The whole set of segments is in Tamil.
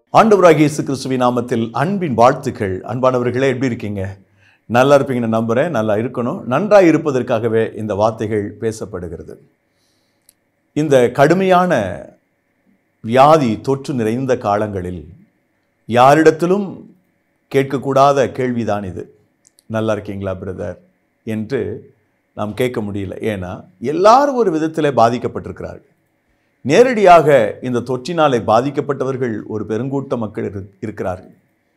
ஆண்டவராகிய இயேசு கிறிஸ்துவின் நாமத்தில் அன்பின் வாழ்த்துக்கள் அன்பானவர்களே எப்படி இருக்கீங்க நல்லா இருப்பீங்கன்னு நம்புகிறேன் நல்லா இருக்கணும் நன்றாக இருப்பதற்காகவே இந்த வார்த்தைகள் பேசப்படுகிறது இந்த கடுமையான வியாதி தொற்று நிறைந்த காலங்களில் யாரிடத்திலும் கேட்கக்கூடாத கேள்விதான் இது நல்லா இருக்கீங்களா பிரதர் என்று நாம் கேட்க முடியல ஏன்னா எல்லாரும் ஒரு விதத்தில் பாதிக்கப்பட்டிருக்கிறார்கள் நேரடியாக இந்த தொற்றினாலே பாதிக்கப்பட்டவர்கள் ஒரு பெருங்கூட்ட மக்கள் இரு- இருக்கிறார்கள்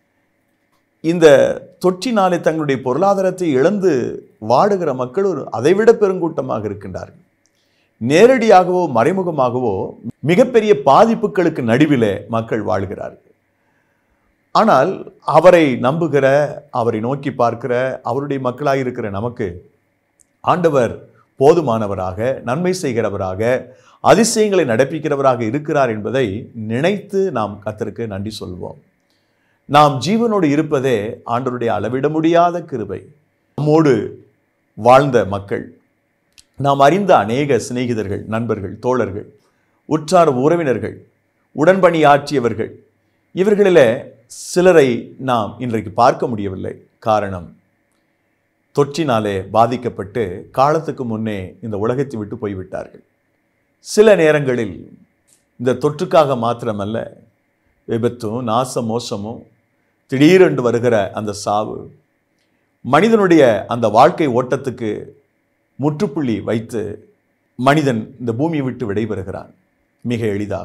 இந்த தொற்றினாலே தங்களுடைய பொருளாதாரத்தை இழந்து வாடுகிற மக்கள் ஒரு அதைவிட பெருங்கூட்டமாக இருக்கின்றார்கள் நேரடியாகவோ மறைமுகமாகவோ மிகப்பெரிய பாதிப்புகளுக்கு நடுவிலே மக்கள் வாழ்கிறார்கள் ஆனால் அவரை நம்புகிற அவரை நோக்கி பார்க்கிற அவருடைய மக்களாக இருக்கிற நமக்கு ஆண்டவர் போதுமானவராக நன்மை செய்கிறவராக அதிசயங்களை நடப்பிக்கிறவராக இருக்கிறார் என்பதை நினைத்து நாம் கர்த்தருக்கு நன்றி சொல்வோம் நாம் ஜீவனோடு இருப்பதே ஆண்டவருடைய அளவிட முடியாத கிருபை நம்மோடு வாழ்ந்த மக்கள் நாம் அறிந்த அநேக சிநேகிதர்கள் நண்பர்கள் தோழர்கள் உற்றார் உறவினர்கள் உடன்பணியாற்றியவர்கள் இவர்களிலே சிலரை நாம் இன்றைக்கு பார்க்க முடியவில்லை காரணம் தொற்றினாலே பாதிக்கப்பட்டு காலத்துக்கு முன்னே இந்த உலகத்தை விட்டு போய்விட்டார்கள் சில நேரங்களில் இந்த தொற்றுக்காக மாத்திரமல்ல விபத்தும் நாச மோசமும் திடீரென்று வருகிற அந்த சாவு மனிதனுடைய அந்த வாழ்க்கை ஓட்டத்துக்கு முற்றுப்புள்ளி வைத்து மனிதன் இந்த பூமியை விட்டு விடைபெறுகிறான் மிக எளிதாக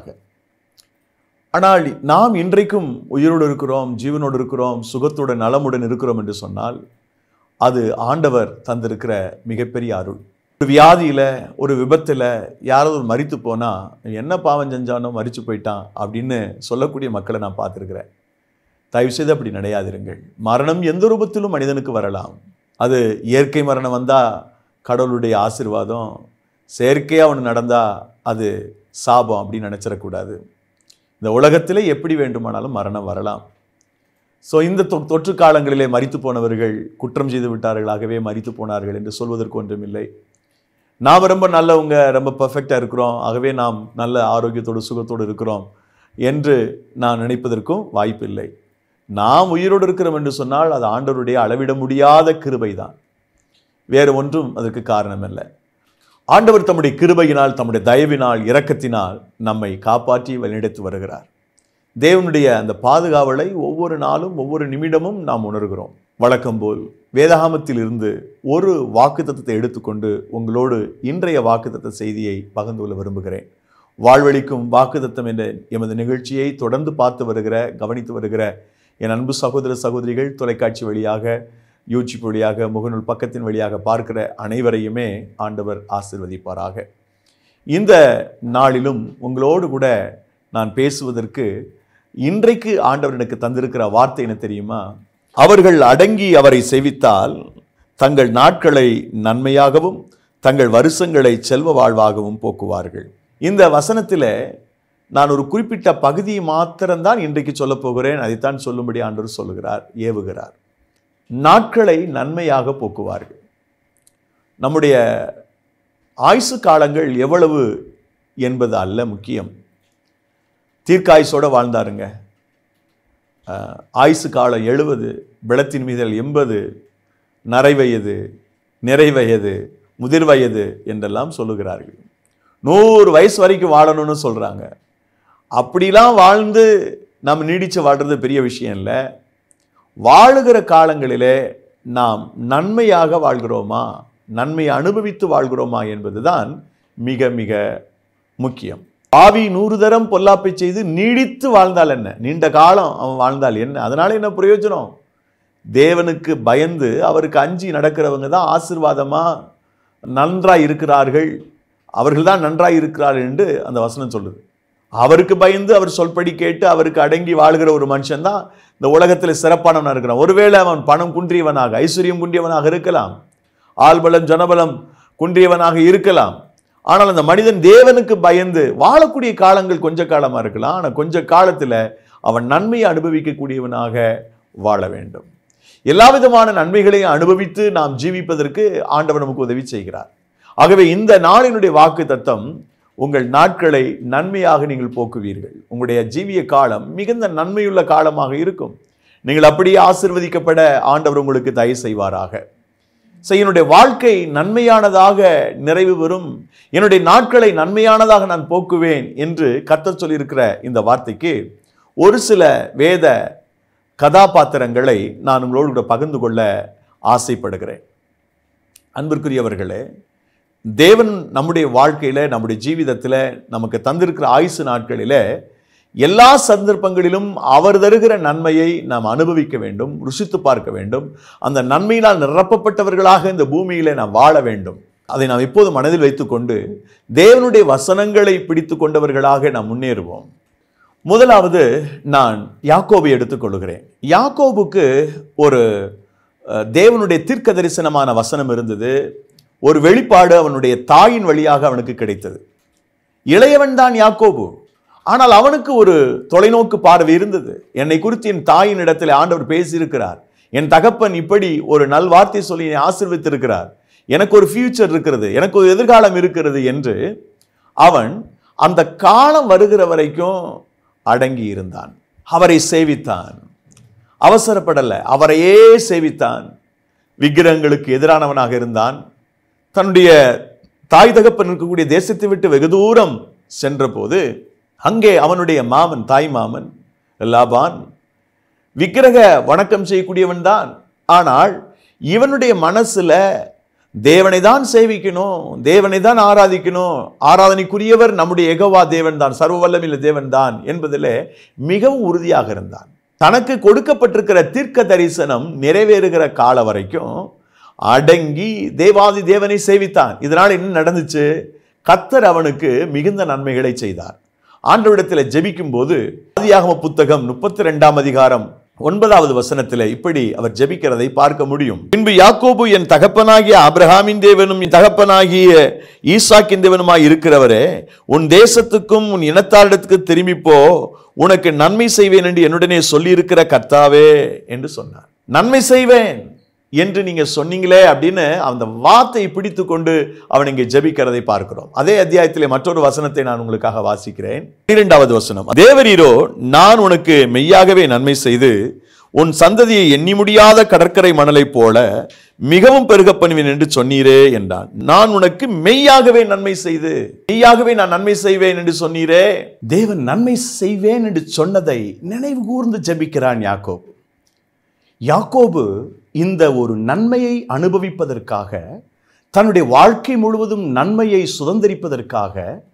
ஆனால் நாம் இன்றைக்கும் உயிரோடு இருக்கிறோம் ஜீவனோடு இருக்கிறோம் சுகத்துடன் நலமுடன் இருக்கிறோம் என்று சொன்னால் அது ஆண்டவர் தந்திருக்கிற மிகப்பெரிய அருள் ஒரு வியாதியில் ஒரு விபத்தில் யாராவது ஒரு மரித்து போனால் என்ன பாவம் செஞ்சானோ மரித்து போயிட்டான் அப்படின்னு சொல்லக்கூடிய மக்களை நான் பார்த்துருக்கிறேன் தயவுசெய்து அப்படி நினையாதிருங்கள் மரணம் எந்த ரூபத்திலும் மனிதனுக்கு வரலாம் அது இயற்கை மரணம் வந்தால் கடவுளுடைய ஆசீர்வாதம் செயற்கையாக ஒன்று நடந்தால் அது சாபம் அப்படின்னு நினச்சிடக்கூடாது இந்த உலகத்திலே எப்படி வேண்டுமானாலும் மரணம் வரலாம் ஸோ இந்த தொ தொற்று காலங்களிலே மரித்து போனவர்கள் குற்றம் செய்து விட்டார்களாகவே மரித்து போனார்கள் என்று சொல்வதற்கு ஒன்றுமில்லை நாம் ரொம்ப நல்லவங்க ரொம்ப பர்ஃபெக்டாக இருக்கிறோம் ஆகவே நாம் நல்ல ஆரோக்கியத்தோடு சுகத்தோடு இருக்கிறோம் என்று நான் நினைப்பதற்கும் வாய்ப்பில்லை நாம் உயிரோடு இருக்கிறோம் என்று சொன்னால் அது ஆண்டவருடைய அளவிட முடியாத கிருபை தான் வேறு ஒன்றும் அதற்கு காரணமல்ல ஆண்டவர் தம்முடைய கிருபையினால் தம்முடைய தயவினால் இரக்கத்தினால் நம்மை காப்பாற்றி வழிநடத்தி வருகிறார் தேவனுடைய அந்த பாதுகாவலை ஒவ்வொரு நாளும் ஒவ்வொரு நிமிடமும் நாம் உணர்கிறோம் வழக்கம் போல் வேதாகமத்தில் இருந்து ஒரு வாக்குத்தத்தத்தை எடுத்துக்கொண்டு உங்களோடு இன்றைய வாக்குத்தத்த செய்தியை பகிர்ந்து கொள்ள விரும்புகிறேன் வாழ்வழிக்கும் வாக்குத்தத்தம் என்ற எமது நிகழ்ச்சியை தொடர்ந்து பார்த்து வருகிற கவனித்து வருகிற என் அன்பு சகோதர சகோதரிகள் தொலைக்காட்சி வழியாக யூடியூப் வழியாக முகநூல் பக்கத்தின் வழியாக பார்க்கிற அனைவரையுமே ஆண்டவர் ஆசிர்வதிப்பாராக இந்த நாளிலும் உங்களோடு கூட நான் பேசுவதற்கு இன்றைக்கு ஆண்டவர் எனக்கு தந்திருக்கிற வார்த்தை என்ன தெரியுமா அவர்கள் அடங்கி அவரை செவித்தால் தங்கள் நாட்களை நன்மையாகவும் தங்கள் வருஷங்களை செல்வ வாழ்வாகவும் போக்குவார்கள் இந்த வசனத்தில் நான் ஒரு குறிப்பிட்ட பகுதியை மாத்திரம்தான் இன்றைக்கு சொல்லப் போகிறேன் அதைத்தான் சொல்லும்படி ஆண்டவர் சொல்லுகிறார் ஏவுகிறார் நாட்களை நன்மையாக போக்குவார்கள் நம்முடைய ஆயுசு காலங்கள் எவ்வளவு என்பது அல்ல முக்கியம் தீர்க்காயுசோட வாழ்ந்தாருங்க அஹ், ஆயுசு காலம் எழுபது பிளத்தின் மீதல் எண்பது நரைவயது நிறைவயது முதிர் வயது என்றெல்லாம் சொல்லுகிறார்கள் நூறு வயசு வரைக்கும் வாழணும்னு சொல்கிறாங்க அப்படிலாம் வாழ்ந்து நம்ம நீடிச்சு வாழ்றது பெரிய விஷயம் இல்லை வாழுகிற காலங்களிலே நாம் நன்மையாக வாழ்கிறோமா நன்மையை அனுபவித்து வாழ்கிறோமா என்பதுதான் மிக மிக முக்கியம் ஆவி நூறு தரம் பொல்லாப்பை செய்து நீடித்து வாழ்ந்தால் என்ன நீண்ட காலம் அவன் வாழ்ந்தால் என்ன அதனால என்ன பிரயோஜனம் தேவனுக்கு பயந்து அவருக்கு அஞ்சி நடக்கிறவங்க தான் ஆசீர்வாதமா நன்றாய் இருக்கிறார்கள் அவர்கள் தான் நன்றாய் இருக்கிறார்கள் என்று அந்த வசனம் சொல்லுது அவருக்கு பயந்து அவர் சொல்படி கேட்டு அவருக்கு அடங்கி வாழ்கிற ஒரு மனுஷன் தான் இந்த உலகத்தில் சிறப்பானவனாக இருக்கிறான் ஒருவேளை அவன் பணம் குன்றியவனாக ஐஸ்வர்யம் குன்றியவனாக இருக்கலாம் ஆள்பலம் ஜனபலம் குன்றியவனாக இருக்கலாம் ஆனால் அந்த மனிதன் தேவனுக்கு பயந்து வாழக்கூடிய காலங்கள் கொஞ்ச காலமாக இருக்கலாம் ஆனால் கொஞ்ச காலத்தில் அவன் நன்மையை அனுபவிக்கக்கூடியவனாக வாழ வேண்டும் எல்லா விதமான நன்மைகளையும் அனுபவித்து நாம் ஜீவிப்பதற்கு ஆண்டவர் நமக்கு உதவி செய்கிறார் ஆகவே இந்த நாளினுடைய வாக்கு தத்தம் உங்கள் நாட்களை நன்மையாக நீங்கள் போக்குவீர்கள் உங்களுடைய ஜீவிய காலம் மிகுந்த நன்மையுள்ள காலமாக இருக்கும் நீங்கள் அப்படியே ஆசிர்வதிக்கப்பட ஆண்டவர் உங்களுக்கு தயவு செய்வாராக So, என்னுடைய வாழ்க்கை நன்மையானதாக நிறைவு பெறும் என்னுடைய நாட்களை நன்மையானதாக நான் போக்குவேன் என்று கர்த்தர் சொல்லியிருக்கிற இந்த வார்த்தைக்கு ஒரு சில வேத கதாபாத்திரங்களை நான் உங்களோடு கூட பகிர்ந்து கொள்ள ஆசைப்படுகிறேன் அன்பிற்குரியவர்களே தேவன் நம்முடைய வாழ்க்கையில் நம்முடைய ஜீவிதத்தில் நமக்கு தந்திருக்கிற ஆயுசு நாட்களில் எல்லா சந்தர்ப்பங்களிலும் அவர் தருகிற நன்மையை நாம் அனுபவிக்க வேண்டும் ருசித்து பார்க்க வேண்டும் அந்த நன்மையினால் நிரப்பப்பட்டவர்களாக இந்த பூமியிலே நாம் வாழ வேண்டும் அதை நாம் எப்போது மனதில் வைத்துக்கொண்டு தேவனுடைய வசனங்களை பிடித்து கொண்டவர்களாக நாம் முன்னேறுவோம் முதலாவது நான் யாக்கோபை எடுத்துக்கொள்கிறேன் யாக்கோபுக்கு ஒரு அஹ், தேவனுடைய தீர்க்க தரிசனமான வசனம் இருந்தது ஒரு வெளிப்பாடு அவனுடைய தாயின் வழியாக அவனுக்கு கிடைத்தது இளையவன் தான் யாக்கோபு ஆனால் அவனுக்கு ஒரு தொலைநோக்கு பார்வை இருந்தது என்னை குறித்து என் தாயின் இடத்தில் ஆண்டவர் பேசியிருக்கிறார் என் தகப்பன் இப்படி ஒரு நல் வார்த்தை சொல்லி என்னை ஆசீர்வதித்திருக்கிறார் எனக்கு ஒரு ஃபியூச்சர் இருக்கிறது எனக்கு ஒரு எதிர்காலம் இருக்கிறது என்று அவன் அந்த காலம் வருகிற வரைக்கும் அடங்கி இருந்தான் அவரை சேவித்தான் அவசரப்படல அவரையே சேவித்தான் விக்கிரகங்களுக்கு எதிரானவனாக இருந்தான் தன்னுடைய தாய் தகப்பன் இருக்கக்கூடிய தேசத்தை விட்டு வெகு தூரம் சென்றபோது அங்கே அவனுடைய மாமன் தாய் மாமன் லாபான் விக்கிரக வணக்கம் செய்யக்கூடியவன் தான் ஆனால் இவனுடைய மனசுல தேவனை தான் சேவிக்கணும் தேவனை தான் ஆராதிக்கணும் ஆராதனைக்குரியவர் நம்முடைய எகவா தேவன் தான் சர்வ வல்லமில்ல தேவன் தான் என்பதில் மிகவும் உறுதியாக இருந்தான் தனக்கு கொடுக்கப்பட்டிருக்கிற தீர்க்க தரிசனம் நிறைவேறுகிற கால வரைக்கும் அடங்கி தேவாதி தேவனை சேவித்தான் இதனால் என்ன நடந்துச்சு கத்தர் அவனுக்கு மிகுந்த நன்மைகளை செய்தார் ஆண்டவரிடத்தில் ஜெபிக்கும் போது ஆதியாகம புத்தகம் முப்பத்தி ரெண்டாம் அதிகாரம் ஒன்பதாவது வசனத்தில் இப்படி அவர் ஜெபிக்கிறதை பார்க்க முடியும் பின்பு யாக்கோபு என் தகப்பனாகிய ஆபிரகாமின் தேவனும் என் தகப்பனாகிய ஈசாக்கின் தேவனுமாய் இருக்கிறவரே உன் தேசத்துக்கும் உன் இனத்தாரிடத்துக்கு திரும்பி போ உனக்கு நன்மை செய்வேன் என்று என்னுடனே சொல்லியிருக்கிற கர்த்தாவே என்று சொன்னார் நன்மை செய்வேன் என்று நீங்க சொன்னீங்களே அப்படின்னு அந்த வார்த்தையை பிடித்து கொண்டு அவன் இங்கே ஜெபிக்கிறதை பார்க்கிறோம் அதே அத்தியாயத்திலே மற்றொரு வசனத்தை நான் உங்களுக்காக வாசிக்கிறேன் இரண்டாவது வசனம் தேவரீரோ நான் உனக்கு மெய்யாகவே நன்மை செய்து உன் சந்ததியை எண்ணி முடியாத கடற்கரை மணலைப் போல மிகவும் பெருக பண்ணுவேன் என்று சொன்னீரே என்றான் நான் உனக்கு மெய்யாகவே நன்மை செய்து மெய்யாகவே நான் நன்மை செய்வேன் என்று சொன்னீரே தேவன் நன்மை செய்வேன் என்று சொன்னதை நினைவு கூர்ந்து ஜெபிக்கிறான் யாக்கோப் யாக்கோபு இந்த ஒரு நன்மையை அனுபவிப்பதற்காக தன்னுடைய வாழ்க்கை முழுவதும் நன்மையை சுதந்திரிப்பதற்காக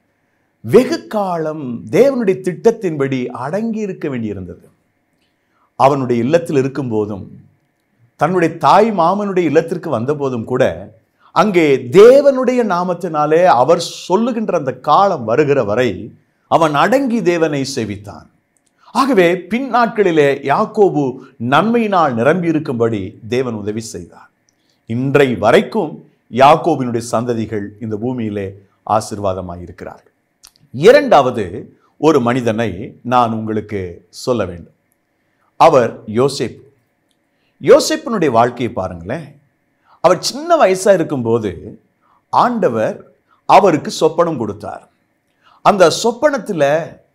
வெகு காலம் தேவனுடைய திட்டத்தின்படி அடங்கி இருக்க வேண்டியிருந்தது அவனுடைய இல்லத்தில் இருக்கும்போதும் தன்னுடைய தாய் மாமனுடைய இல்லத்திற்கு வந்தபோதும் கூட அங்கே தேவனுடைய நாமத்தினாலே அவர் சொல்லுகின்ற அந்த காலம் வருகிற வரை அவன் அடங்கி தேவனை சேவித்தான் ஆகவே பின் நாட்களிலே யாக்கோபு நன்மையினால் நிரம்பி இருக்கும்படி தேவன் உதவி செய்தார் இன்றை வரைக்கும் யாக்கோபினுடைய சந்ததிகள் இந்த பூமியிலே ஆசிர்வாதமாக இருக்கிறார்கள் இரண்டாவது ஒரு மனிதனை நான் உங்களுக்கு சொல்ல வேண்டும் அவர் யோசேப் யோசேப்பினுடைய வாழ்க்கையை பாருங்களேன் அவர் சின்ன வயசா இருக்கும்போது ஆண்டவர் அவருக்கு சொப்பனம் கொடுத்தார் அந்த சொப்பனத்தில்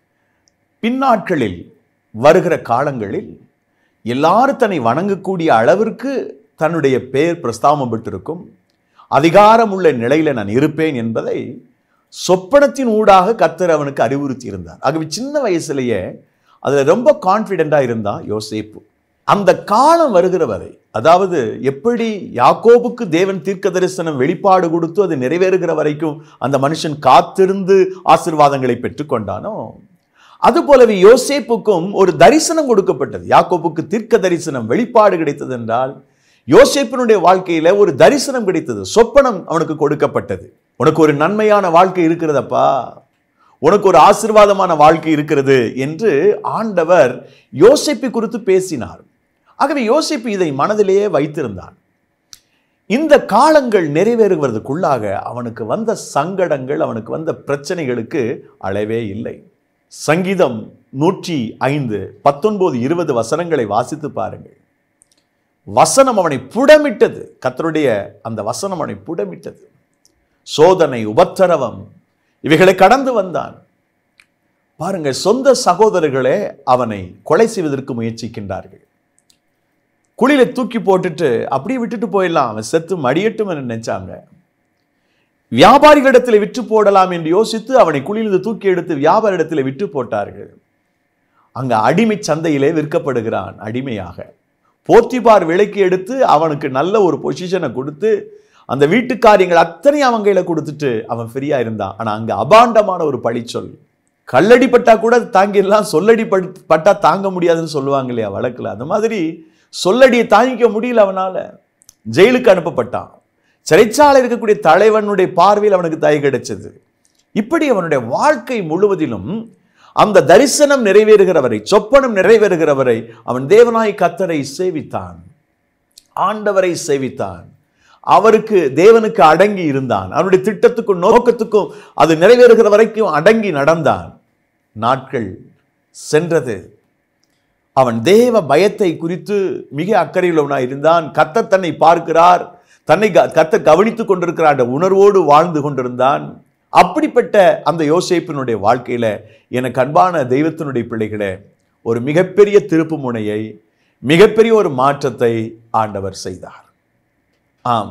பின்னாட்களில் வருகிற காலங்களில் எல்லாரும் தன்னை வணங்கக்கூடிய அளவிற்கு தன்னுடைய பெயர் பிரஸ்தாபப்பட்டிருக்கும் அதிகாரம் உள்ள நிலையில நான் இருப்பேன் என்பதை சொப்பனத்தின் ஊடாக கர்த்தர் அவனுக்கு அறிவுறுத்தி இருந்தார் ஆகவே சின்ன வயசுலயே அதுல ரொம்ப கான்ஃபிடென்ட்டா இருந்தா யோசேப்பு அந்த காலம் வருகிற வரை அதாவது எப்படி யாக்கோபுக்கு தேவன் தீர்க்க தரிசனம் வெளிப்பாடு கொடுத்து அது நிறைவேறுகிற வரைக்கும் அந்த மனுஷன் காத்திருந்து ஆசிர்வாதங்களை பெற்றுக்கொண்டானோ அதுபோலவே யோசேப்புக்கும் ஒரு தரிசனம் கொடுக்கப்பட்டது யாக்கோபுக்கு தீர்க்க தரிசனம் வெளிப்பாடு கிடைத்தது என்றால் யோசேப்பினுடைய வாழ்க்கையில ஒரு தரிசனம் கிடைத்தது சொப்பனம் அவனுக்கு கொடுக்கப்பட்டது உனக்கு ஒரு நன்மையான வாழ்க்கை இருக்கிறதப்பா உனக்கு ஒரு ஆசிர்வாதமான வாழ்க்கை இருக்கிறது என்று ஆண்டவர் யோசேப்பை குறித்து பேசினார் ஆகவே யோசிப்பு இதை மனதிலேயே வைத்திருந்தான் இந்த காலங்கள் நிறைவேறுவதற்குள்ளாக அவனுக்கு வந்த சங்கடங்கள் அவனுக்கு வந்த பிரச்சனைகளுக்கு அளவே இல்லை சங்கீதம் நூற்றி ஐந்து பத்தொன்பது இருபது வசனங்களை வாசித்து பாருங்கள் வசனம் அவனை புடமிட்டது கர்த்தருடைய அந்த வசனம் அவனை புடமிட்டது சோதனை உபத்திரவம் இவைகளை கடந்து வந்தான் பாருங்க சொந்த சகோதரர்களே அவனை கொலை செய்வதற்கு முயற்சிக்கின்றார்கள் குழியில தூக்கி போட்டுட்டு அப்படியே விட்டுட்டு போயிடலாம் அவன் செத்து மடியட்டும் என்று நினைச்சாங்க வியாபாரிகளிடத்தில் விற்று போடலாம் என்று யோசித்து அவனை குழியிலிருந்து தூக்கி எடுத்து வியாபாரிடத்தில் விற்று போட்டார்கள் அங்க அடிமை சந்தையிலே விற்கப்படுகிறான் அடிமையாக போத்திபார் விலைக்கு எடுத்து அவனுக்கு நல்ல ஒரு பொசிஷனை கொடுத்து அந்த வீட்டு காரியங்கள் அத்தனை அவன் கையில கொடுத்துட்டு அவன் ஃப்ரீயா இருந்தான் ஆனா அங்க அபாண்டமான ஒரு பழிச்சொல் கல்லடி பட்டா கூட தாங்கிடலாம் சொல்லடி பட்- பட்டா தாங்க முடியாதுன்னு சொல்லுவாங்க இல்லையா வழக்குல அந்த மாதிரி சொல்லடியை தாங்கிக்க முடியல அவனால ஜெயிலுக்கு அனுப்பப்பட்டான் சிறைச்சாலை இருக்கக்கூடிய தலைவனுடைய பார்வையில் அவனுக்கு தயை கிடைச்சது இப்படி அவனுடைய வாழ்க்கை முழுவதிலும் அந்த தரிசனம் நிறைவேறுகிறவரை சொப்பனம் நிறைவேறுகிறவரை அவன் தேவனாய் கத்தரை சேவித்தான் ஆண்டவரை சேவித்தான் அவருக்கு தேவனுக்கு அடங்கி இருந்தான் அவனுடைய திட்டத்துக்கும் நோக்கத்துக்கும் அது நிறைவேறுகிற வரைக்கும் அடங்கி நடந்தான் நாட்கள் சென்றது அவன் தேவ பயத்தை குறித்து மிக அக்கறையுள்ளவனாய் இருந்தான் கத்தர் தன்னை பார்க்கிறார் தன்னை க- கத்தர் கவனித்துக் கொண்டிருக்கிறார் என்ற உணர்வோடு வாழ்ந்து கொண்டிருந்தான் அப்படிப்பட்ட அந்த யோசேப்பினுடைய வாழ்க்கையில எனக்கு அன்பான தெய்வத்தினுடைய பிள்ளைகளே ஒரு மிகப்பெரிய திருப்பு முனையை மிகப்பெரிய ஒரு மாற்றத்தை ஆண்டவர் செய்தார் ஆம்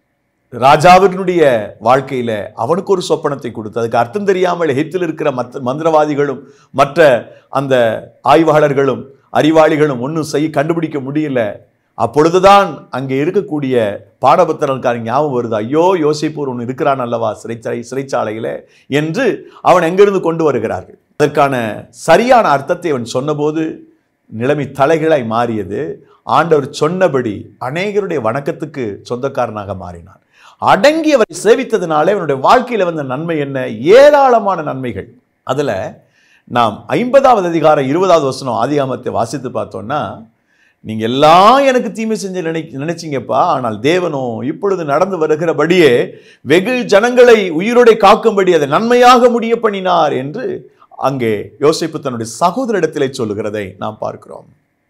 ராஜாவினுடைய வாழ்க்கையில அவனுக்கு ஒரு சொப்பனத்தை கொடுத்து அதுக்கு அர்த்தம் தெரியாமல் எகிப்தில் இருக்கிற மற்ற மந்திரவாதிகளும் மற்ற அந்த ஆய்வாளர்களும் அறிவாளிகளும் ஒன்றும் செய்ய கண்டுபிடிக்க முடியல அப்பொழுதுதான் அங்கே இருக்கக்கூடிய பாடபத்திரக்காரன் ஞாபகம் வருது ஐயோ யோசிப்பூர் ஒன்று இருக்கிறான் அல்லவா சிறைச்சாலை சிறைச்சாலையில என்று அவன் எங்கிருந்து கொண்டு வருகிறார்கள் அதற்கான சரியான அர்த்தத்தை அவன் சொன்னபோது நிலைமை தலைகளாய் மாறியது ஆண்டவர் சொன்னபடி அநேகருடைய வணக்கத்துக்கு சொந்தக்காரனாக மாறினான் அடங்கி அவரை சேவித்ததினாலே அவனுடைய வாழ்க்கையில வந்த நன்மை என்ன ஏராளமான நன்மைகள் அதுல நாம் ஐம்பதாவது அதிகாரம் இருபதாவது வசனம் ஆதிகாமத்தை வாசித்து பார்த்தோம்னா நீங்க எல்லாம் எனக்கு தீமை செஞ்சு நினை நினைச்சீங்கப்பா ஆனால் தேவனோ இப்பொழுது நடந்து வருகிறபடியே வெகு ஜனங்களை உயிரோടെ காக்கும்படி அதை நன்மையாக முடிய பண்ணினார் என்று அங்கே யோசிப்பு தன்னுடைய சகோதரிடத்திலே சொல்லுகிறதை நாம் பார்க்கிறோம்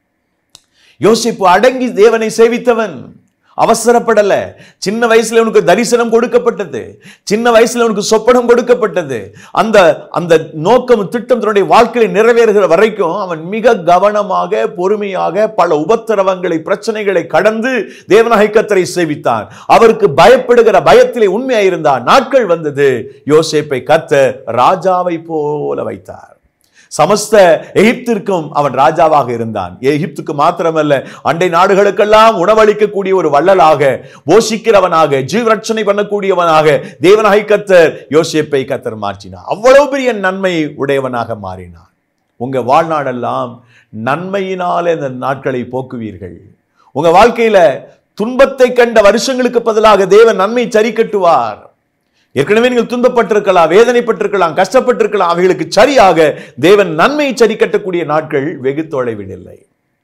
யோசிப்பு அடங்கி தேவனை சேவித்தவன் அவசரப்படல சின்ன வயசுல உனக்கு தரிசனம் கொடுக்கப்பட்டது சின்ன வயசுல உனக்கு சொப்பனம் கொடுக்கப்பட்டது அந்த அந்த நோக்கம் திட்டம் தன்னுடைய வாழ்க்கையில் நிறைவேறுகிற வரைக்கும் அவன் மிக கவனமாக பொறுமையாக பல உபத்திரவங்களை பிரச்சனைகளை கடந்து தேவநாயக கத்தரை சேவித்தான் அவருக்கு பயப்படுகிற பயத்திலே உண்மையாயிருந்தான் நாட்கள் வந்தது யோசேப்பை கத்த ராஜாவை போல வைத்தார் சமஸ்த எகிப்திற்கும் அவன் ராஜாவாக இருந்தான் எகிப்துக்கு மாத்திரமல்ல அண்டை நாடுகளுக்கெல்லாம் உணவளிக்கக்கூடிய ஒரு வள்ளலாக போஷிக்கிறவனாக ஜீவரட்சணை பண்ணக்கூடியவனாக தேவனாய் கத்தர் யோசேப்பை கத்தர் மாற்றினார் அவ்வளவு பெரிய நன்மை உடையவனாக மாறினான் உங்க வாழ்நாளெல்லாம் நன்மையினாலே இந்த நாட்களை போக்குவீர்கள் உங்க வாழ்க்கையில துன்பத்தை கண்ட வருஷங்களுக்கு பதிலாக தேவன் நன்மை சரி கட்டுவார் ஏற்கனவே நீங்கள் துன்பப்பட்டிருக்கலாம் வேதனைப்பட்டிருக்கலாம் கஷ்டப்பட்டிருக்கலாம் அவைகளுக்கு சரியாக தேவன் நன்மையை சரி கட்டக்கூடிய நாட்கள் வெகு தொலைவில் இல்லை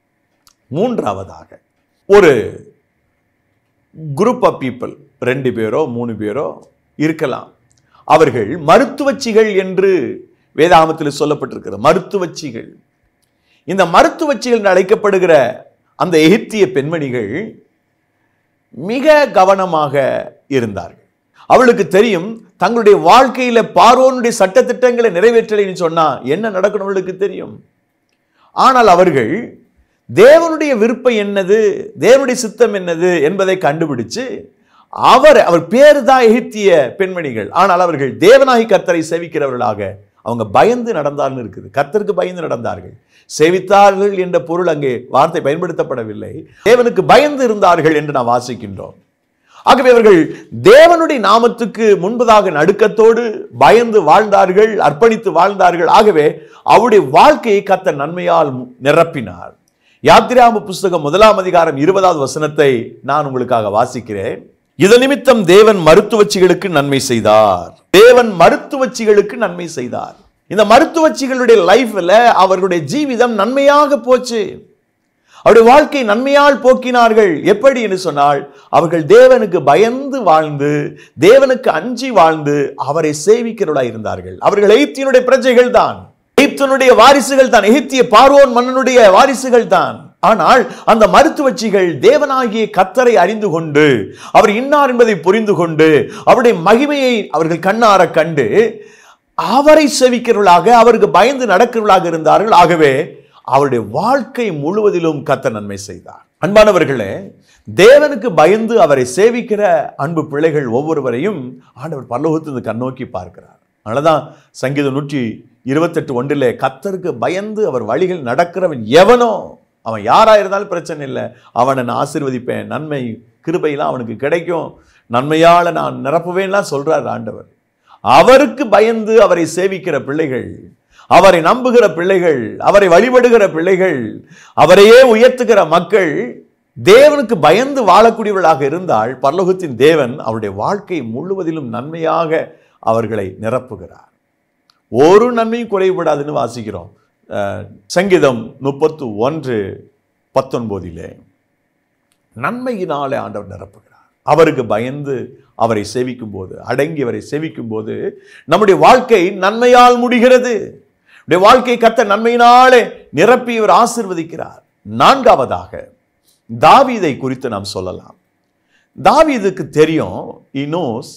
மூன்றாவதாக ஒரு குரூப் ஆஃப் பீப்புள் ரெண்டு பேரோ மூணு பேரோ இருக்கலாம் அவர்கள் மருத்துவச்சிகள் என்று வேதாகமத்தில் சொல்லப்பட்டிருக்கிறது மருத்துவச்சிகள் இந்த மருத்துவச்சிகள் என்று அழைக்கப்படுகிற அந்த எகிப்திய பெண்மணிகள் மிக கவனமாக இருந்தார்கள் அவளுக்கு தெரியும் தங்களுடைய வாழ்க்கையில பார்வோனுடைய சட்டத்திட்டங்களை நிறைவேற்றலைன்னு சொன்னா என்ன நடக்கணும் அவளுக்கு தெரியும் ஆனால் அவர்கள் தேவனுடைய விருப்பம் என்னது தேவனுடைய சித்தம் என்னது என்பதை கண்டுபிடிச்சு அவர் அவர் பேரு தான் எகிப்திய பெண்மணிகள் ஆனால் அவர்கள் தேவனாகி கர்த்தரை சேவிக்கிறவர்களாக அவங்க பயந்து நடந்தார்னு இருக்குது கர்த்தருக்கு பயந்து நடந்தார்கள் சேவித்தார்கள் என்ற பொருள் அங்கே வார்த்தை பயன்படுத்தப்படவில்லை தேவனுக்கு பயந்து இருந்தார்கள் என்று நாம் வாசிக்கின்றோம் ஆகவே அவர்கள் தேவனுடைய நாமத்துக்கு முன்பதாக நடுக்கத்தோடு பயந்து வாழ்ந்தார்கள் அர்ப்பணித்து வாழ்ந்தார்கள் ஆகவே அவருடைய வாழ்க்கையை கத்த நன்மையால் நிரப்பினார் யாத்திராம புஸ்தகம் முதலாம் அதிகாரம் இருபதாவது வசனத்தை நான் உங்களுக்காக வாசிக்கிறேன் இது நிமித்தம் தேவன் மருத்துவச்சிகளுக்கு நன்மை செய்தார் தேவன் மருத்துவச்சிகளுக்கு நன்மை செய்தார் இந்த மருத்துவச்சிகளுடைய லைஃப்ல அவர்களுடைய ஜீவிதம் நன்மையாக போச்சு அவருடைய வாழ்க்கை நன்மையால் போக்கினார்கள் எப்படி என்று சொன்னால் அவர்கள் தேவனுக்கு பயந்து வாழ்ந்து தேவனுக்கு அஞ்சி வாழ்ந்து அவரை சேவிக்கிறவர்களாய் இருந்தார்கள் அவர்கள் எகிப்தியனுடைய பிரஜைகள் தான் எகிப்தினுடைய வாரிசுகள் தான் எகிப்திய பார்வோன் மன்னனுடைய வாரிசுகள் தான் ஆனால் அந்த மருத்துவச்சிகள் தேவனாகிய கத்தரை அறிந்து கொண்டு அவர் இன்னார் என்பதை புரிந்து கொண்டு அவருடைய மகிமையை அவர்கள் கண்ணார கண்டு அவரை செவிக்கிறவர்களாக அவருக்கு பயந்து நடக்கிறவர்களாக இருந்தார்கள் ஆகவே அவருடைய வாழ்க்கை முழுவதிலும் கத்த நன்மை செய்தார் அன்பானவர்களே தேவனுக்கு பயந்து அவரை சேவிக்கிற அன்பு பிள்ளைகள் ஒவ்வொருவரையும் ஆண்டவர் பரலோகத்திலிருந்து கண்ணோக்கி பார்க்கிறார் அதனாலதான் சங்கீதம் நூற்றி இருபத்தெட்டு ஒன்றிலே கத்தருக்கு பயந்து அவர் வழிகள் நடக்கிறவன் எவனோ அவன் யாரா இருந்தாலும் பிரச்சனை இல்லை அவனை நான் ஆசீர்வதிப்பேன் நன்மை கிருபையெல்லாம் அவனுக்கு கிடைக்கும் நன்மையால நான் நிரப்புவேன்லாம் சொல்றார் ஆண்டவர் அவருக்கு பயந்து அவரை சேவிக்கிற பிள்ளைகள் அவரை நம்புகிற பிள்ளைகள் அவரை வழிபடுகிற பிள்ளைகள் அவரையே உயர்த்துகிற மக்கள் தேவனுக்கு பயந்து வாழக்கூடியவர்களாக இருந்தால் பரலோகத்தின் தேவன் அவருடைய வாழ்க்கை முழுவதிலும் நன்மையாக அவர்களை நிரப்புகிறார் ஒரு நன்மையும் குறைபடாதுன்னு வாசிக்கிறோம் அஹ், சங்கீதம் முப்பத்து ஒன்று பத்தொன்பதிலே நன்மையினாலே ஆண்டவர் நிரப்புகிறார் அவருக்கு பயந்து அவரை சேவிக்கும் போது அடங்கி அவரை சேவிக்கும் போது நம்முடைய வாழ்க்கை நன்மையால் முடிகிறது நம்முடைய வாழ்க்கை கத்த நன்மையினாலே நிரப்பி இவர் ஆசிர்வதிக்கிறார் நான்காவதாக தாவீதை குறித்து நாம் சொல்லலாம் தாவீதுக்கு தெரியும் இனோஸ்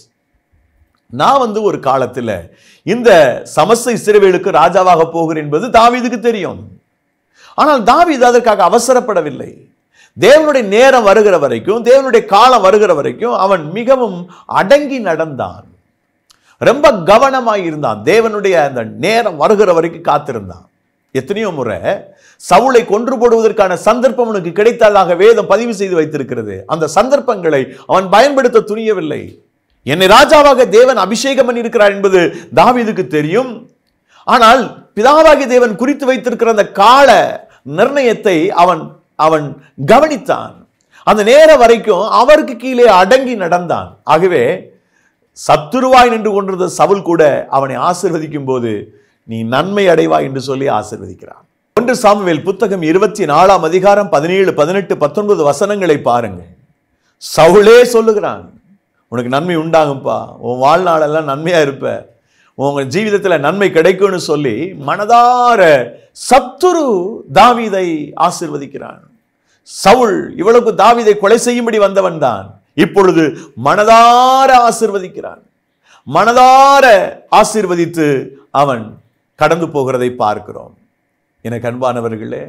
நான் வந்து ஒரு காலத்தில் இந்த சமஸ்த இஸ்ரவேலுக்கு ராஜாவாக போகிறேன் என்பது தாவீதுக்கு தெரியும் ஆனால் தாவீது அதற்காக அவசரப்படவில்லை தேவனுடைய நேரம் வருகிற வரைக்கும் தேவனுடைய காலம் வருகிற வரைக்கும் அவன் மிகவும் அடங்கி நடந்தான் ரொம்ப கவனமாய் இருந்தான் தேவனுடைய அந்த நேரம் வருகிற வரைக்கும் காத்திருந்தான் எத்தனையோ முறை சவுளை கொன்று போடுவதற்கான சந்தர்ப்பம் அவனுக்கு கிடைத்ததாக வேதம் பதிவு செய்து வைத்திருக்கிறது அந்த சந்தர்ப்பங்களை அவன் பயன்படுத்த துணியவில்லை என்னை ராஜாவாக தேவன் அபிஷேகம் பண்ணியிருக்கிறார் என்பது தாவீதுக்கு தெரியும் ஆனால் பிதாவாகிய தேவன் குறித்து வைத்திருக்கிற அந்த கால நிர்ணயத்தை அவன் அவன் கவனித்தான் அந்த நேரம் வரைக்கும் அவருக்கு கீழே அடங்கி நடந்தான் ஆகவே சத்துருவாய் நின்று கொண்டிருந்த சவுல் கூட அவனை ஆசிர்வதிக்கும் போது நீ நன்மை அடைவாய் என்று சொல்லி ஆசிர்வதிக்கிறான் ஒன்று சாமுவேல் புத்தகம் இருபத்தி நாலாம் அதிகாரம் பதினேழு பதினெட்டு பத்தொன்பது வசனங்களை பாருங்கள் சவுலே சொல்லுகிறான் உனக்கு நன்மை உண்டாகும்பா உன் வாழ்நாளெல்லாம் நன்மையா இருப்ப உங்க ஜீவிதத்துல நன்மை கிடைக்கும்னு சொல்லி மனதார சத்துரு தாவீதை ஆசிர்வதிக்கிறான் சவுல் இவ்வளவுக்கு தாவீதை கொலை செய்யும்படி வந்தவன் தான் இப்பொழுது மனதார ஆசிர்வதிக்கிறான் மனதார ஆசீர்வதித்து அவன் கடந்து போகிறதை பார்க்கிறோம் எனக்கு அன்பானவர்களே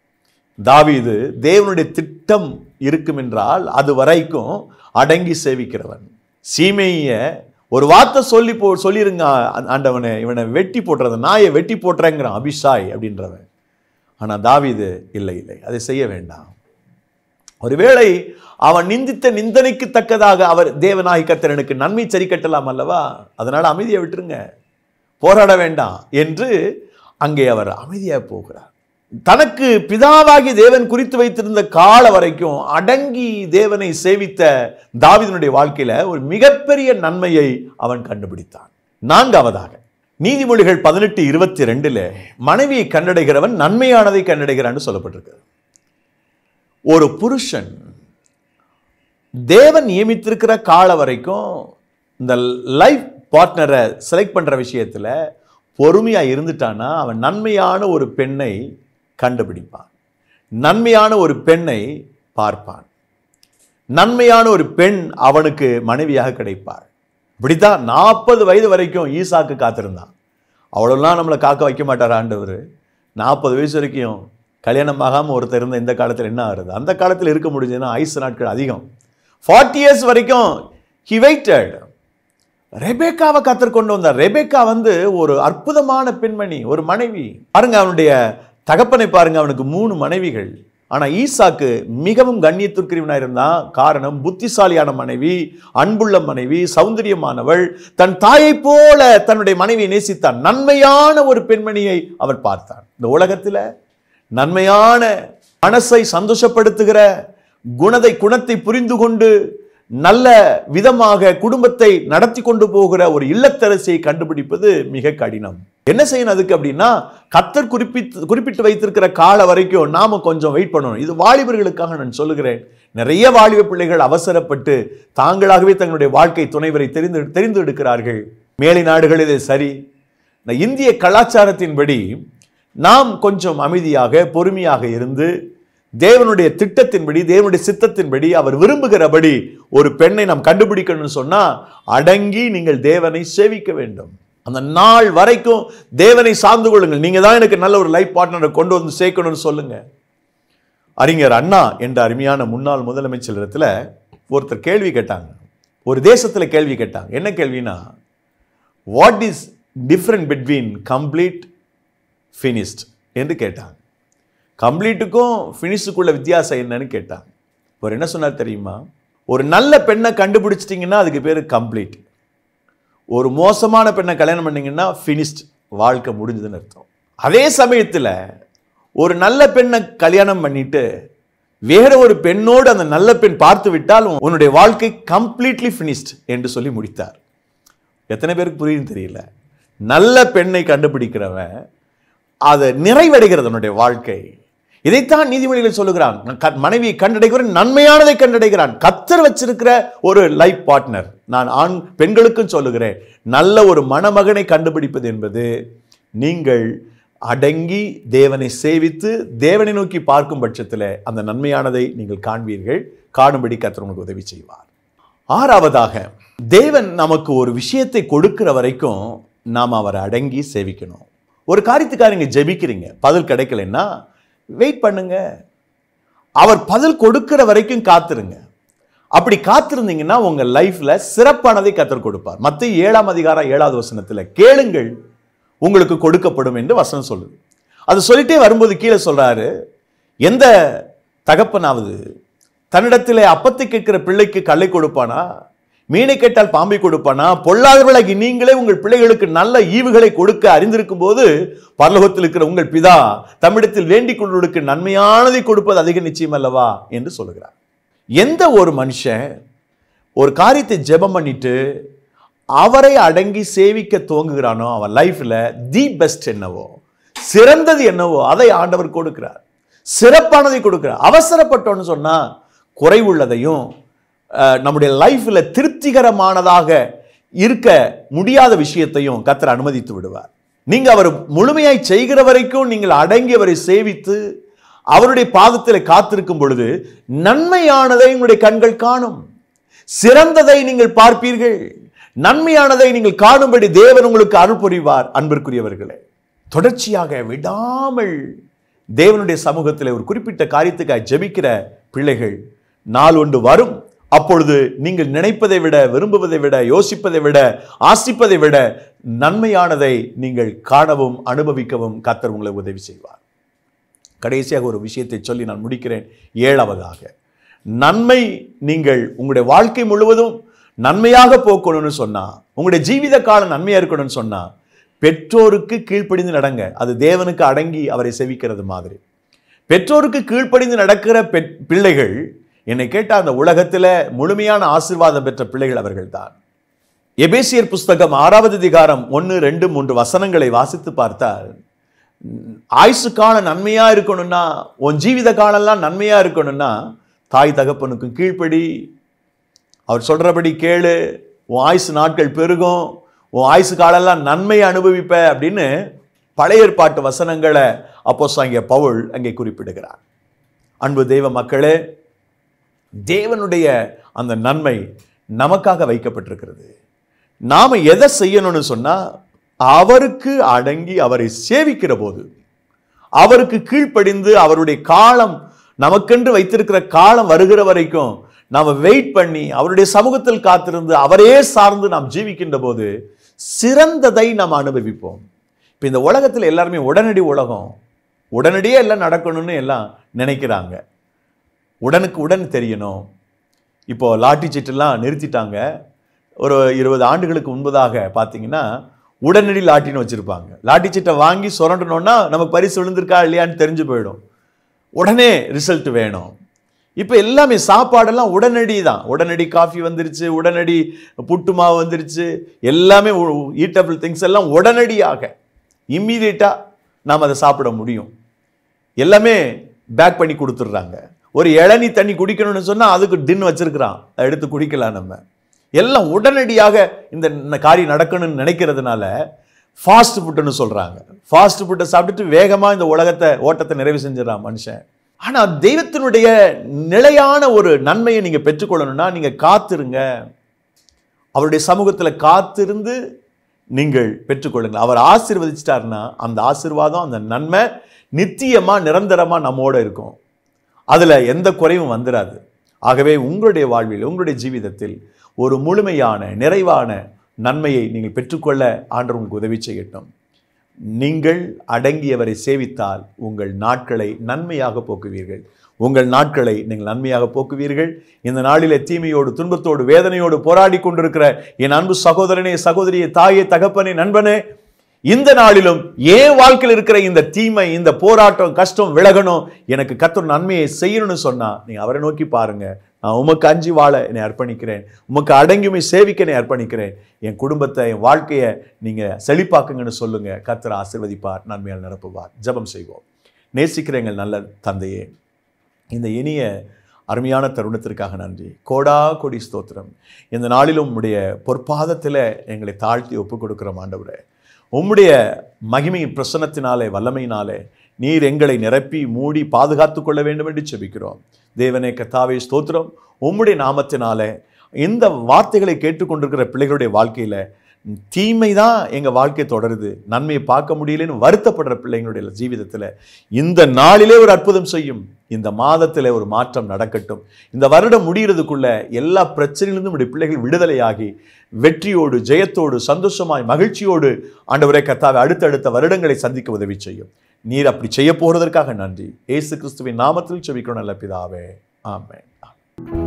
தாவீது தேவனுடைய திட்டம் இருக்கும் என்றால் அது வரைக்கும் அடங்கி சேவிக்கிறவன் சீமைய ஒரு வார்த்தை சொல்லி போ சொல்லிருங்க ஆ- ஆண்டவனே இவனை வெட்டி போட்டுறது நாயை வெட்டி போட்டுறேங்கிறான் அபிஷாய் அப்படின்றவன் ஆனா தாவீது இல்லை இல்லை அதை செய்ய வேண்டாம் ஒருவேளை அவன் நிந்தித்த நிந்தனைக்கு தக்கதாக அவர் தேவனாகி கத்தரனுக்கு நன்மை சரி கட்டலாம் அல்லவா அதனால அமைதியை விட்டுருங்க போராட வேண்டாம் என்று அங்கே அவர் அமைதியாக போகிறார் தனக்கு பிதாவாகி தேவன் குறித்து வைத்திருந்த கால வரைக்கும் அடங்கி தேவனை சேவித்த தாவீதினுடைய வாழ்க்கையில ஒரு மிகப்பெரிய நன்மையை அவன் கண்டுபிடித்தான் நான்காவதாக நீதிமொழிகள் பதினெட்டு இருபத்தி ரெண்டுல மனைவியை கண்டடைகிறவன் நன்மையானதை கண்டடைகிறான்னு சொல்லப்பட்டிருக்கு ஒரு புருஷன் தேவன் நியமித்திருக்கிற கால வரைக்கும் இந்த லைஃப் பார்ட்னரை செலக்ட் பண்ற விஷயத்துல பொறுமையா இருந்துட்டானா அவன் நன்மையான ஒரு பெண்ணை கண்டுபிடிப்பான் நன்மையான ஒரு பெண்ணை பார்ப்பான் நன்மையான ஒரு பெண் அவனுக்கு மனைவியாக கிடைப்பாள் இப்படித்தான் நாற்பது வயது வரைக்கும் ஈசாக்கு காத்திருந்தான் அவ்வளோலாம் நம்மளை காக்க வைக்க மாட்டார் ஆண்டவர் நாற்பது வயசு வரைக்கும் கல்யாணம் ஆகாமல் ஒருத்தர் இருந்த இந்த காலத்தில் என்ன ஆகுறது அந்த காலத்தில் இருக்க முடிஞ்சதுன்னா ஐஸ் நாட்கள் அதிகம் ஃபார்ட்டி இயர்ஸ் வரைக்கும் ஹி வெயிட்டட் ரெபேக்காவை கத்தர் கொண்டு வந்தார் ரெபேக்கா வந்து ஒரு அற்புதமான பெண்மணி ஒரு மனைவி பாருங்க அவனுடைய தகப்பனை பாருங்க அவனுக்கு மூணு மனைவிகள் ஆனா ஈசாக்கு மிகவும் கண்ணியத்திற்குரியவனா இருந்தான் காரணம் புத்திசாலியான மனைவி அன்புள்ள மனைவி சௌந்தரியமானவள் தன் தாயைப் போல தன்னுடைய மனைவியை நேசித்தான் நன்மையான ஒரு பெண்மணியை அவன் பார்த்தான் இந்த உலகத்துல நன்மையான மனசை சந்தோஷப்படுத்துகிற குணத்தை குணத்தை புரிந்து கொண்டு நல்ல விதமாக குடும்பத்தை நடத்தி கொண்டு போகிற ஒரு இல்லத்தரசியை கண்டுபிடிப்பது மிக கடினம் என்ன செய்யணும் அதுக்கு அப்படின்னா கத்தர் குறிப்பிட்டு குறிப்பிட்டு வைத்திருக்கிற கால வரைக்கும் நாம கொஞ்சம் வெயிட் பண்ணணும் இது வாலிபர்களுக்காக நான் சொல்லுகிறேன் நிறைய வாலிப பிள்ளைகள் அவசரப்பட்டு தாங்களாகவே தங்களுடைய வாழ்க்கை துணைவரை தெரிந்து தெரிந்து எடுக்கிறார்கள் மேலை நாடுகள் இது சரி இந்த இந்திய கலாச்சாரத்தின்படி நாம் கொஞ்சம் அமைதியாக பொறுமையாக இருந்து தேவனுடைய திட்டத்தின்படி தேவனுடைய சித்தத்தின்படி அவர் விரும்புகிறபடி ஒரு பெண்ணை நாம் கண்டுபிடிக்கணும்னு சொன்னா அடங்கி நீங்கள் தேவனை சேவிக்க வேண்டும் அந்த நாள் வரைக்கும் தேவனை சார்ந்து கொள்ளுங்கள் நீங்க தான் எனக்கு நல்ல ஒரு லைஃப் பார்ட்னரை கொண்டு வந்து சேர்க்கணும்னு சொல்லுங்க அறிஞர் அண்ணா என்ற அருமையான முன்னாள் முதலமைச்சர் இடத்துல ஒருத்தர் கேள்வி கேட்டாங்க ஒரு தேசத்தில் கேள்வி கேட்டாங்க என்ன கேள்வினா what is different between complete finished என்று கேட்டாங்க கம்ப்ளீட்டுக்கும் ஃபினிஷுக்குள்ள வித்தியாசம் என்னன்னு கேட்டாங்க அவர் என்ன சொன்னார் தெரியுமா ஒரு நல்ல பெண்ணை கண்டுபிடிச்சிட்டிங்கன்னா அதுக்கு பேர் கம்ப்ளீட் ஒரு மோசமான பெண்ணை கல்யாணம் பண்ணீங்கன்னா ஃபினிஷ்ட் வாழ்க்கை முடிஞ்சதுன்னு அர்த்தம் அதே சமயத்தில் ஒரு நல்ல பெண்ணை கல்யாணம் பண்ணிட்டு வேற ஒரு பெண்ணோடு அந்த நல்ல பெண் பார்த்து விட்டால் உன்னுடைய வாழ்க்கை கம்ப்ளீட்லி ஃபினிஷ்ட் என்று சொல்லி முடித்தார் எத்தனை பேருக்கு புரியுதுன்னு தெரியல நல்ல பெண்ணை கண்டுபிடிக்கிறவன் அதை நிறைவடைகிறது அவனுடைய வாழ்க்கை இதைத்தான் நீதிமொழிகள் சொல்லுகிறான் க- மனைவியை கண்டடைகிறவன் நன்மையானதை கண்டடைகிறான் கத்தர் வச்சிருக்கிற ஒரு லைஃப் பார்ட்னர் நான் ஆண் பெண்களுக்கும் சொல்லுகிறேன் நல்ல ஒரு மணமகனை கண்டுபிடிப்பது என்பது நீங்கள் அடங்கி தேவனை சேவித்து தேவனை நோக்கி பார்க்கும் பட்சத்தில் அந்த நன்மையானதை நீங்கள் காண்பீர்கள் காணும்படி கத்தர் உங்களுக்கு உதவி செய்வார் ஆறாவதாக தேவன் நமக்கு ஒரு விஷயத்தை கொடுக்கிற வரைக்கும் நாம் அவரை அடங்கி சேவிக்கணும் ஒரு காரியத்துக்காக நீங்க ஜெபிக்கிறீங்க பதில் கிடைக்கலன்னா வெயிட் பண்ணுங்க அவர் பதில் கொடுக்கிற வரைக்கும் காத்துருங்க அப்படி காத்திருந்தீங்கன்னா உங்க லைஃப்ல சிறப்பானதை கத்தர் கொடுப்பார் மத்த ஏழாம் அதிகாரம் ஏழாவது வசனத்துல கேளுங்கள் உங்களுக்கு கொடுக்கப்படும் என்று வசனம் சொல்லுது அது சொல்லிட்டே வரும்போது கீழே சொல்றாரு எந்த தகப்பனாவது தன்னிடத்திலே அப்பத்தை கேட்கிற பிள்ளைக்கு கல்லை கொடுப்பானா மீனை கேட்டால் பாம்பை கொடுப்பானா பொல்லாதவர்களாகி நீங்களே உங்கள் பிள்ளைகளுக்கு நல்ல ஈவுகளை கொடுக்க அறிந்திருக்கும் போது பரலோகத்தில் இருக்கிற உங்கள் பிதா தம்மிடத்தில் வேண்டிக் கொள்வதற்கு நன்மையானதை கொடுப்பது அதிக நிச்சயம் அல்லவா என்று சொல்லுகிறார் எந்த ஒரு மனுஷன் ஒரு காரியத்தை ஜெபம் பண்ணிட்டு அவரை அடங்கி சேவிக்க துவங்குகிறானோ அவன் லைஃப்ல தி பெஸ்ட் என்னவோ சிறந்தது என்னவோ அதை ஆண்டவர் கொடுக்கிறார் சிறப்பானதை கொடுக்கிறார் அவசரப்பட்டோன்னு சொன்னா குறைவுள்ளதையும் அஹ், நம்முடைய லைஃப்ல திருப்திகரமானதாக இருக்க முடியாத விஷயத்தையும் கத்தர் அனுமதித்து விடுவார் நீங்க அவர் முழுமையாய் செய்கிற வரைக்கும் நீங்கள் அடங்கி அவரை சேவித்து அவருடைய பாதத்தில் காத்திருக்கும் பொழுது நன்மையானதை உங்களுடைய கண்கள் காணும் சிறந்ததை நீங்கள் பார்ப்பீர்கள் நன்மையானதை நீங்கள் காணும்படி தேவன் உங்களுக்கு அருள் புரிவார் அன்பிற்குரியவர்களே தொடர்ச்சியாக விடாமல் தேவனுடைய சமூகத்தில் ஒரு குறிப்பிட்ட காரியத்துக்காக ஜெபிக்கிற பிள்ளைகள் நாள் ஒன்று வரும் அப்பொழுது நீங்கள் நினைப்பதை விட விரும்புவதை விட யோசிப்பதை விட ஆசிப்பதை விட நன்மையானதை நீங்கள் காணவும் அனுபவிக்கவும் கத்தர் உங்களை உதவி செய்வார் கடைசியாக ஒரு விஷயத்தை சொல்லி நான் முடிக்கிறேன் ஏழாவதாக நன்மை நீங்கள் உங்களுடைய வாழ்க்கை முழுவதும் நன்மையாக போக்கணும்னு சொன்னா உங்களுடைய ஜீவித காலம் நன்மையா இருக்கணும்னு சொன்னா பெற்றோருக்கு கீழ்ப்படிந்து நடங்க அது தேவனுக்கு அடங்கி அவரை செவிக்கிறது மாதிரி பெற்றோருக்கு கீழ்ப்படிந்து நடக்கிற பெற் பிள்ளைகள் என்னை கேட்ட அந்த உலகத்துல முழுமையான ஆசீர்வாதம் பெற்ற பிள்ளைகள் அவர்கள்தான் எபேசியர் புஸ்தகம் ஆறாவது அதிகாரம் ஒன்று ரெண்டு மூன்று வசனங்களை வாசித்து பார்த்தால் உம், ஆயுசுக்கான நன்மையா இருக்கணும்னா உன் ஜீவித காலம்லாம் நன்மையா இருக்கணும்னா தாய் தகப்பனுக்கும் கீழ்ப்படி அவர் சொல்றபடி கேளு உன் ஆயுசு நாட்கள் பெருகும் உன் ஆயுசு காலம்லாம் நன்மையை அனுபவிப்ப அப்படின்னு பழைய ஏற்பாட்டு வசனங்களை அப்போ அங்கே பவுல் அங்கே குறிப்பிடுகிறார் அன்பு தெய்வ மக்களே தேவனுடைய அந்த நன்மை நமக்காக வைக்கப்பட்டிருக்கிறது நாம எதை செய்யணும்னு சொன்னா அவருக்கு அடங்கி அவரை சேவிக்கிற போது அவருக்கு கீழ்ப்படிந்து அவருடைய காலம் நமக்கென்று வைத்திருக்கிற காலம் வருகிற வரைக்கும் நாம வெயிட் பண்ணி அவருடைய சமூகத்தில் காத்திருந்து அவரே சார்ந்து நாம் ஜீவிக்கின்ற போது சிறந்ததை நாம் அனுபவிப்போம் இப்போ இந்த உலகத்தில் எல்லாருமே உடனடி உலகம் உடனடியே எல்லாம் நடக்கணும்னு எல்லாம் நினைக்கிறாங்க உடனுக்கு உடன் தெரியணும் இப்போ லாட்டி சீட்டெல்லாம் நிறுத்திட்டாங்க ஒரு இருபது ஆண்டுகளுக்கு முன்பதாக பார்த்தீங்கன்னா உடனடி லாட்டின்னு வச்சுருப்பாங்க லாட்டி சீட்டை வாங்கி சுரண்டணும்னா நமக்கு பரிசு விழுந்திருக்கா இல்லையான்னு தெரிஞ்சு போயிடும் உடனே ரிசல்ட் வேணும் இப்போ எல்லாமே சாப்பாடெல்லாம் உடனடி தான் உடனடி காஃபி வந்துருச்சு உடனடி புட்டு மாவு வந்துருச்சு எல்லாமே ஈட்டபிள் திங்ஸ் எல்லாம் உடனடியாக இம்மீடியட்டாக நாம் அதை சாப்பிட முடியும் எல்லாமே பேக் பண்ணி கொடுத்துட்றாங்க ஒரு இளநீ தண்ணி குடிக்கணும்னு சொன்னால் அதுக்கு டின் வச்சிருக்கிறான் அதை எடுத்து குடிக்கலாம் நம்ம எல்லாம் உடனடியாக இந்த இந்த காரியம் நடக்கணும்னு நினைக்கிறதுனால ஃபாஸ்ட் ஃபுட்டுன்னு சொல்கிறாங்க ஃபாஸ்ட் ஃபுட்டை சாப்பிட்டுட்டு வேகமாக இந்த உலகத்தை ஓட்டத்தை நிறைவு செஞ்சிடறான் மனுஷன் ஆனால் தெய்வத்தினுடைய நிலையான ஒரு நன்மையை நீங்கள் பெற்றுக்கொள்ளணும்னா நீங்கள் காத்திருங்க அவருடைய சமூகத்தில் காத்திருந்து நீங்கள் பெற்றுக்கொள்ளுங்கள் அவர் ஆசீர்வதிச்சிட்டாருன்னா அந்த ஆசீர்வாதம் அந்த நன்மை நித்தியமா நிரந்தரமா நம்மோட இருக்கும் அதுல எந்த குறைவும் வந்துடாது ஆகவே உங்களுடைய வாழ்வில் உங்களுடைய ஜீவிதத்தில் ஒரு முழுமையான நிறைவான நன்மையை நீங்கள் பெற்றுக்கொள்ள ஆண்டவர் உங்களுக்கு உதவி செய்யட்டும் நீங்கள் அடங்கியவரை சேவித்தால் உங்கள் நாட்களை நன்மையாக போக்குவீர்கள் உங்கள் நாட்களை நீங்கள் நன்மையாக போக்குவீர்கள் இந்த நாளிலே தீமையோடு துன்பத்தோடு வேதனையோடு போராடி கொண்டிருக்கிற என் அன்பு சகோதரனே சகோதரியே தாயே தகப்பனே நண்பனே இந்த நாளிலும் ஏன் வாழ்க்கையில் இருக்கிற இந்த தீமை இந்த போராட்டம் கஷ்டம் விலகணும் எனக்கு கத்தர் நன்மையை செய்யணும்னு சொன்னா நீங்க அவரை நோக்கி பாருங்க நான் உமக்கு அஞ்சி வாழ என்னை அர்ப்பணிக்கிறேன் உமக்கு அடங்கியுமை சேவிக்க என்னை அர்ப்பணிக்கிறேன் என் குடும்பத்தை என் வாழ்க்கையை நீங்க செழிப்பாக்குங்கன்னு சொல்லுங்க கத்தர் ஆசிர்வதிப்பார் நன்மையால் நிரப்புவார் ஜெபம் செய்வோம் நேசிக்கிற எங்கள் நல்ல தந்தையே இந்த இனிய அருமையான தருணத்திற்காக நன்றி கோடா கொடி ஸ்தோத்திரம் இந்த நாளிலும் உம்முடைய பொற்பாதத்தில் எங்களை தாழ்த்தி ஒப்புக் கொடுக்கிறோம் ஆண்டவரே உம்முடைய மகிமையின் பிரசன்னத்தினாலே வல்லமையினாலே நீர் எங்களை நிரப்பி மூடி பாதுகாத்து கொள்ள வேண்டும் என்று செபிக்கிறோம் தேவனே கத்தாவே ஸ்தோத்திரம் உம்முடைய நாமத்தினாலே இந்த வார்த்தைகளை கேட்டுக்கொண்டிருக்கிற பிள்ளைகளுடைய வாழ்க்கையில தீமை தான் எங்கள் வாழ்க்கை தொடருது நன்மையை பார்க்க முடியலன்னு வருத்தப்படுற பிள்ளைங்களுடைய ஜீவிதத்தில் இந்த நாளிலே ஒரு அற்புதம் செய்யும் இந்த மாதத்தில் ஒரு மாற்றம் நடக்கட்டும் இந்த வருடம் முடிகிறதுக்குள்ள எல்லா பிரச்சனையிலிருந்தும் நம்முடைய பிள்ளைகள் விடுதலையாகி வெற்றியோடு ஜெயத்தோடு சந்தோஷமாய் மகிழ்ச்சியோடு ஆண்டவரே கத்தாவை அடுத்தடுத்த வருடங்களை சந்திக்க உதவி செய்யும் நீர் அப்படி செய்ய போறதற்காக நன்றி ஏசு கிறிஸ்துவின் நாமத்தில் செபிக்கணும் நல்ல பிதாவே ஆமென்